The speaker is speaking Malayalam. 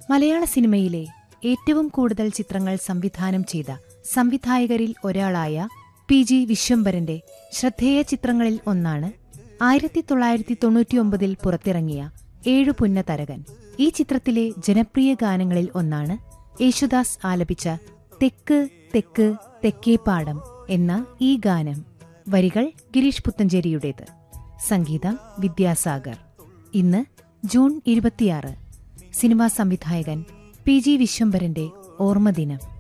മലയാള സിനിമയിലെ ഏറ്റവും കൂടുതൽ ചിത്രങ്ങൾ സംവിധാനം ചെയ്ത സംവിധായകരിൽ ഒരാളായ പി ജി വിശ്വംഭരന്റെ ശ്രദ്ധേയ ചിത്രങ്ങളിൽ ഒന്നാണ് ആയിരത്തി തൊള്ളായിരത്തി തൊണ്ണൂറ്റിയൊമ്പതിൽ പുറത്തിറങ്ങിയ ഏഴു പുന്നതരകൻ ഈ ചിത്രത്തിലെ ജനപ്രിയ ഗാനങ്ങളിൽ ഒന്നാണ് യേശുദാസ് ആലപിച്ച തെക്ക് തെക്ക് തെക്കേപ്പാടം എന്ന ഈ ഗാനം വരികൾ ഗിരീഷ് പുത്തഞ്ചേരിയുടേത് സംഗീതം വിദ്യാസാഗർ ഇന്ന് ജൂൺ ഇരുപത്തിയാറ് സിനിമാ സംവിധായകൻ പി ജി വിശ്വംഭരന്റെ ഓർമ്മദിനം